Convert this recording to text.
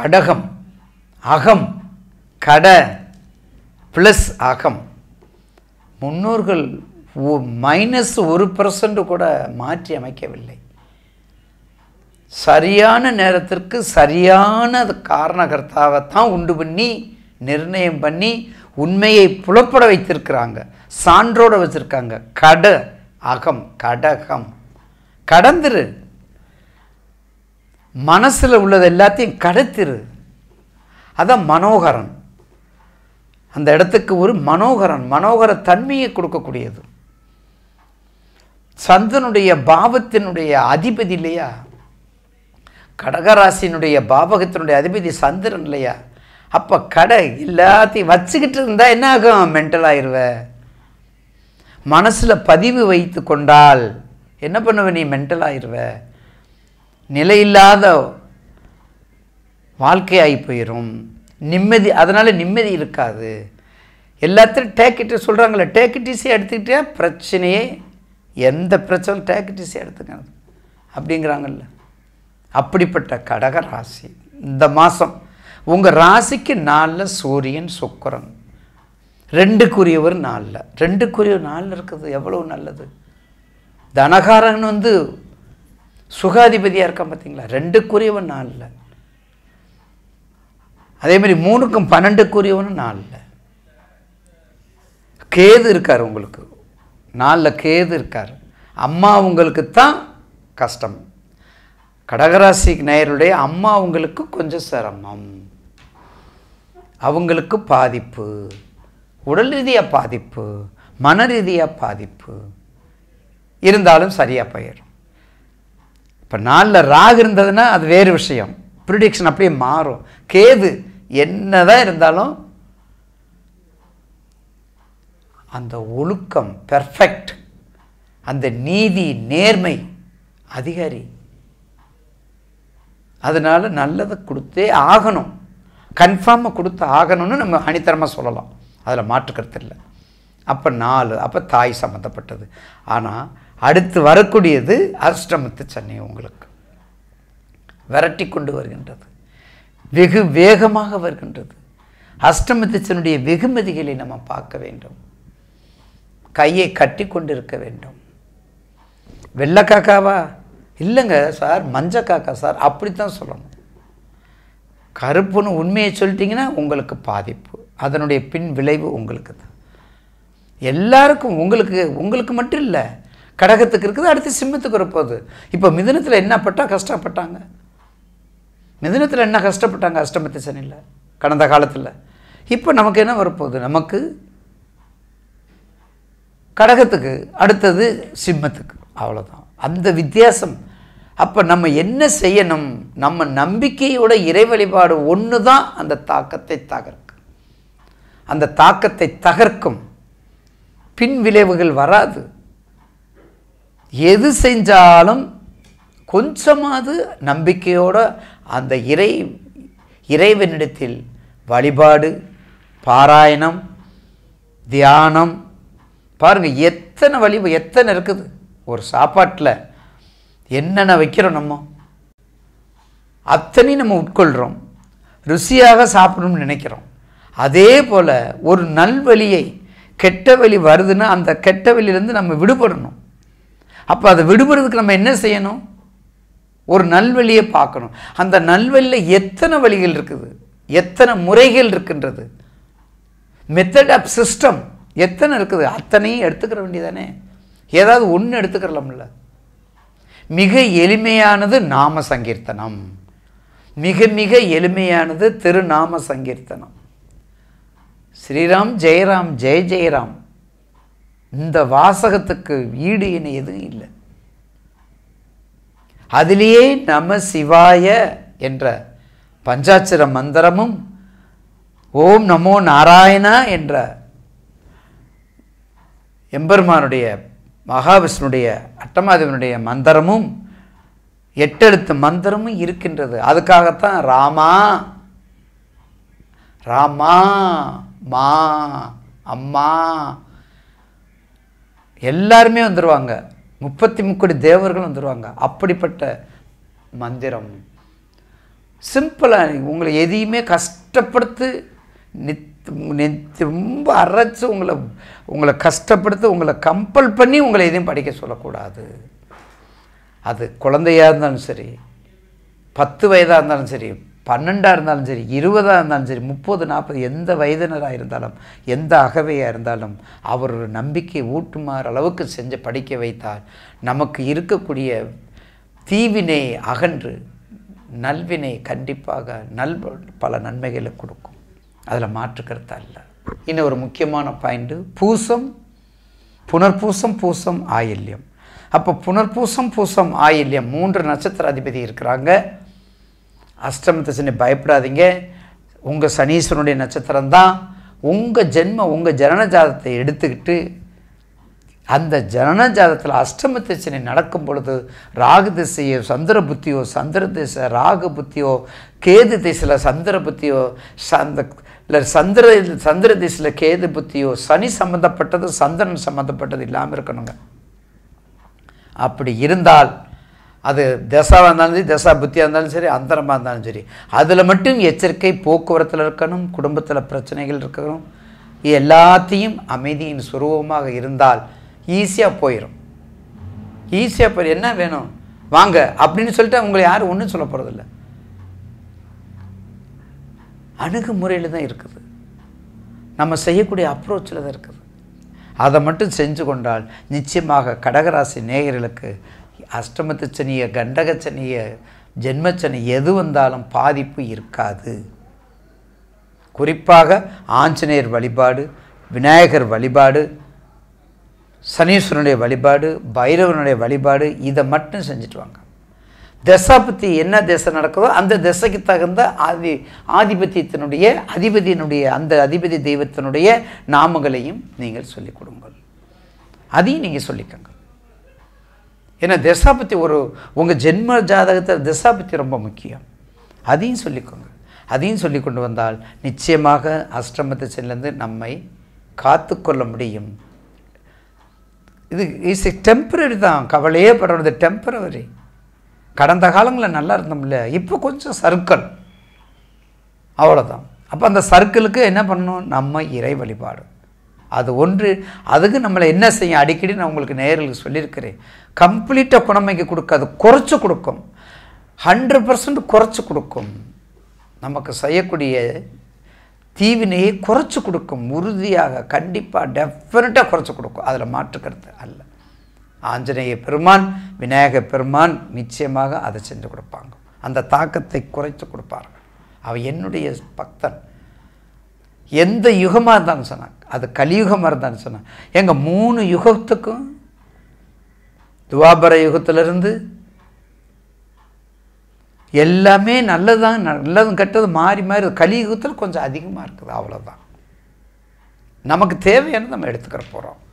கடகம் அகம் கட ப்ளஸ் அகம் முன்னோர்கள் மைனஸ் ஒரு பர்சன்ட் கூட மாற்றி அமைக்கவில்லை சரியான நேரத்திற்கு சரியான அது காரணகர்த்தாவை தான் உண்டு பண்ணி நிர்ணயம் பண்ணி உண்மையை புலப்பட வைத்திருக்கிறாங்க சான்றோட வச்சிருக்காங்க கட அகம் கடகம் கடந்துரு மனசில் உள்ளது எல்லாத்தையும் கடத்திரு அதான் மனோகரன் அந்த இடத்துக்கு ஒரு மனோகரன் மனோகர தன்மையை கொடுக்கக்கூடியது சந்தனுடைய பாவத்தினுடைய அதிபதி இல்லையா கடகராசினுடைய பாவகத்தினுடைய அதிபதி சந்திரன் இல்லையா அப்போ கடை எல்லாத்தையும் வச்சுக்கிட்டு இருந்தா என்ன ஆகும் மென்டல் ஆயிடுவ மனசில் பதிவு வைத்து கொண்டால் என்ன பண்ணுவ நீ மென்டல் ஆயிடுவ நிலையில்லாத வாழ்க்கையாகி போயிடும் நிம்மதி அதனால் நிம்மதி இருக்காது எல்லாத்தையும் டேக்கிட்டு சொல்கிறாங்களே டேக்கிட்டிஸி எடுத்துக்கிட்டே பிரச்சனையே எந்த பிரச்சனை டேக்கிட்டிஸி எடுத்துக்க அப்படிங்கிறாங்கல்ல அப்படிப்பட்ட கடக ராசி இந்த மாதம் உங்கள் ராசிக்கு நாளில் சூரியன் சுக்கரன் ரெண்டுக்குரியவர் நாளில் ரெண்டுக்குரிய நாளில் இருக்குது எவ்வளோ நல்லது தனகாரன் வந்து சுகாதிபதியாக இருக்கான் பார்த்தீங்களா ரெண்டுக்குரியவன் நாளில் அதே மாதிரி மூணுக்கும் பன்னெண்டுக்குரியவனும் நாளில் கேது இருக்கார் உங்களுக்கு நாளில் கேது இருக்கார் அம்மா உங்களுக்கு தான் கஷ்டம் கடகராசி நேயருடைய அம்மா உங்களுக்கு கொஞ்சம் சிரமம் அவங்களுக்கு பாதிப்பு உடல் ரீதியாக பாதிப்பு மன ரீதியாக பாதிப்பு இருந்தாலும் சரியாக போயிடும் இப்போ நாளில் ராகு இருந்ததுன்னா அது வேறு விஷயம் ப்ரிடிக்ஷன் அப்படியே மாறும் கேது என்னதான் இருந்தாலும் அந்த ஒழுக்கம் பெர்ஃபெக்ட் அந்த நீதி நேர்மை அதிகாரி அதனால் நல்லதை கொடுத்தே ஆகணும் கன்ஃபார்மாக கொடுத்து ஆகணும்னு நம்ம அணித்தரமாக சொல்லலாம் அதில் மாற்றுக்கிறது இல்லை அப்போ நாலு அப்போ தாய் சம்மந்தப்பட்டது ஆனால் அடுத்து வரக்கூடியது அஷ்டமத்து சனி உங்களுக்கு விரட்டி கொண்டு வருகின்றது வெகு வேகமாக வருகின்றது அஷ்டமத்திச்சனுடைய வெகுமதிகளை நம்ம பார்க்க வேண்டும் கையை கட்டி கொண்டு இருக்க வேண்டும் வெள்ளை காக்காவா இல்லைங்க சார் மஞ்ச காக்கா சார் அப்படித்தான் சொல்லணும் கருப்புன்னு உண்மையை சொல்லிட்டீங்கன்னா உங்களுக்கு பாதிப்பு அதனுடைய பின் விளைவு உங்களுக்கு தான் எல்லாருக்கும் உங்களுக்கு உங்களுக்கு மட்டும் இல்லை கடகத்துக்கு இருக்குது அடுத்து சிம்மத்துக்கு வரப்போகுது இப்போ மிதுனத்தில் என்ன பட்டா கஷ்டப்பட்டாங்க மிதுனத்தில் என்ன கஷ்டப்பட்டாங்க அஷ்டமத்து சனியில் கடந்த காலத்தில் இப்போ நமக்கு என்ன வரப்போகுது நமக்கு கடகத்துக்கு அடுத்தது சிம்மத்துக்கு அவ்வளோதான் அந்த வித்தியாசம் அப்போ நம்ம என்ன செய்யணும் நம்ம நம்பிக்கையோட இறை வழிபாடு ஒன்று தான் அந்த தாக்கத்தை தகர்க்கும் அந்த தாக்கத்தை தகர்க்கும் பின் விளைவுகள் வராது எது செஞ்சாலும் கொஞ்சமாவது நம்பிக்கையோட அந்த இறை இறைவனிடத்தில் வழிபாடு பாராயணம் தியானம் பாருங்கள் எத்தனை வழி எத்தனை இருக்குது ஒரு சாப்பாட்டில் என்னென்ன வைக்கிறோம் நம்ம அத்தனையும் நம்ம உட்கொள்கிறோம் ருசியாக சாப்பிடணும்னு நினைக்கிறோம் அதே போல் ஒரு நல்வழியை கெட்ட வழி வருதுன்னா அந்த கெட்ட வழியிலேருந்து நம்ம விடுபடணும் அப்போ அதை விடுபடுறதுக்கு நம்ம என்ன செய்யணும் ஒரு நல்வழியை பார்க்கணும் அந்த நல்வழியில் எத்தனை வழிகள் இருக்குது எத்தனை முறைகள் இருக்கின்றது மெத்தட் ஆஃப் சிஸ்டம் எத்தனை இருக்குது அத்தனையும் எடுத்துக்கிற வேண்டியதானே ஏதாவது ஒன்று எடுத்துக்கிறலாம்ல மிக எளிமையானது நாம சங்கீர்த்தனம் மிக மிக எளிமையானது திருநாம சங்கீர்த்தனம் ஸ்ரீராம் ஜெயராம் ஜெய ஜெயராம் இந்த வாசகத்துக்கு ஈடு இணை எதுவும் இல்லை அதிலேயே நம சிவாய என்ற பஞ்சாட்சர மந்திரமும் ஓம் நமோ நாராயணா என்ற எம்பெருமானுடைய மகாவிஷ்ணுடைய அட்டமாதேவனுடைய மந்திரமும் எட்டெழுத்து மந்திரமும் இருக்கின்றது அதுக்காகத்தான் ராமா ராமா மா அம்மா எல்லாருமே வந்துடுவாங்க முப்பத்தி முக்கோடி தேவர்கள் வந்துடுவாங்க அப்படிப்பட்ட மந்திரம் சிம்பிளாக உங்களை எதையுமே கஷ்டப்படுத்து நித் நெத் ரொம்ப அரைச்சு உங்களை உங்களை கஷ்டப்படுத்தி உங்களை கம்பல் பண்ணி உங்களை எதையும் படிக்க சொல்லக்கூடாது அது குழந்தையாக இருந்தாலும் சரி பத்து வயதாக இருந்தாலும் சரி பன்னெண்டாக இருந்தாலும் சரி இருபதாக இருந்தாலும் சரி முப்பது நாற்பது எந்த வயதினராக இருந்தாலும் எந்த அகவையாக இருந்தாலும் அவர் ஒரு நம்பிக்கை ஊட்டுமாறு அளவுக்கு செஞ்சு படிக்க வைத்தால் நமக்கு இருக்கக்கூடிய தீவினை அகன்று நல்வினை கண்டிப்பாக நல் பல நன்மைகளை கொடுக்கும் அதில் மாற்று கருத்தா இல்லை இன்னும் ஒரு முக்கியமான பாயிண்ட்டு பூசம் புனர்பூசம் பூசம் ஆயில்யம் அப்போ புனர்பூசம் பூசம் ஆயில்யம் மூன்று நட்சத்திர அதிபதி இருக்கிறாங்க அஷ்டமத்து சனி பயப்படாதீங்க உங்கள் சனீஸ்வரனுடைய நட்சத்திரம் தான் உங்கள் ஜென்ம உங்கள் ஜனன ஜாதத்தை எடுத்துக்கிட்டு அந்த ஜனன ஜாதத்தில் அஷ்டமத்து சனி நடக்கும் பொழுது ராகு திசையோ சந்திர புத்தியோ சந்திர திசை ராகு புத்தியோ கேது திசையில் சந்திர புத்தியோ சந்த இல்லை சந்திர சந்திர திசையில் கேது புத்தியோ சனி சம்மந்தப்பட்டது சந்திரன் சம்மந்தப்பட்டது இல்லாமல் இருக்கணுங்க அப்படி இருந்தால் அது தசாவாக இருந்தாலும் சரி தசா புத்தியாக இருந்தாலும் சரி அந்தரமாக இருந்தாலும் சரி அதில் மட்டும் எச்சரிக்கை போக்குவரத்தில் இருக்கணும் குடும்பத்தில் பிரச்சனைகள் இருக்கணும் எல்லாத்தையும் அமைதியின் சுரூபமாக இருந்தால் ஈஸியாக போயிடும் ஈஸியாக போயிடும் என்ன வேணும் வாங்க அப்படின்னு சொல்லிட்டு உங்களை யாரும் ஒன்றும் சொல்ல போகிறதில்ல அணுகுமுறையில் தான் இருக்குது நம்ம செய்யக்கூடிய அப்ரோச்சில் தான் இருக்குது அதை மட்டும் செஞ்சு கொண்டால் நிச்சயமாக கடகராசி நேயர்களுக்கு அஷ்டமத்து சனிய கண்டக சனிய ஜென்மச்சனி எது வந்தாலும் பாதிப்பு இருக்காது குறிப்பாக ஆஞ்சநேயர் வழிபாடு விநாயகர் வழிபாடு சனீஸ்வரனுடைய வழிபாடு பைரவனுடைய வழிபாடு இதை மட்டும் செஞ்சுட்டு வாங்க தசாபத்தி என்ன திசை நடக்குதோ அந்த திசைக்கு தகுந்த ஆதி ஆதிபத்தியத்தினுடைய அதிபதியினுடைய அந்த அதிபதி தெய்வத்தினுடைய நாமங்களையும் நீங்கள் சொல்லிக் கொடுங்கள் அதையும் நீங்கள் சொல்லிக்கோங்க ஏன்னா திசாபத்தி ஒரு உங்கள் ஜென்ம ஜாதகத்தில் திசாபத்தி ரொம்ப முக்கியம் அதையும் சொல்லிக்கோங்க அதையும் சொல்லி கொண்டு வந்தால் நிச்சயமாக அஷ்டமத்து செல்லிருந்து நம்மை காத்து கொள்ள முடியும் இது இஸ் டெம்பரரி தான் கவலையே படுறது டெம்பரவரி கடந்த காலங்களில் நல்லா இருந்தோம்ல இப்போ கொஞ்சம் சர்க்கிள் அவ்வளோதான் அப்போ அந்த சர்க்கிளுக்கு என்ன பண்ணணும் நம்ம இறை வழிபாடு அது ஒன்று அதுக்கு நம்மளை என்ன செய்யும் அடிக்கடி நான் உங்களுக்கு நேரில் சொல்லியிருக்கிறேன் கம்ப்ளீட்டாக குணமைக்கு கொடுக்காது குறைச்சி கொடுக்கும் ஹண்ட்ரட் பர்சன்ட் குறைச்சி கொடுக்கும் நமக்கு செய்யக்கூடிய தீவினையை குறைச்சி கொடுக்கும் உறுதியாக கண்டிப்பாக டெஃபினட்டாக குறைச்சி கொடுக்கும் அதில் மாற்றுக்கிறது அல்ல ஆஞ்சநேய பெருமான் விநாயக பெருமான் நிச்சயமாக அதை செஞ்சு கொடுப்பாங்க அந்த தாக்கத்தை குறைத்து கொடுப்பார்கள் அவ என்னுடைய பக்தன் எந்த யுகமாக இருந்தாலும் சொன்னாங்க அது கலியுகமாக இருந்தாலும் சொன்னாங்க எங்கள் மூணு யுகத்துக்கும் துவாபர யுகத்திலிருந்து எல்லாமே நல்லதான் நல்லதும் கெட்டது மாறி மாறி கலியுகத்தில் கொஞ்சம் அதிகமாக இருக்குது அவ்வளோதான் நமக்கு தேவையானது நம்ம எடுத்துக்கிற போகிறோம்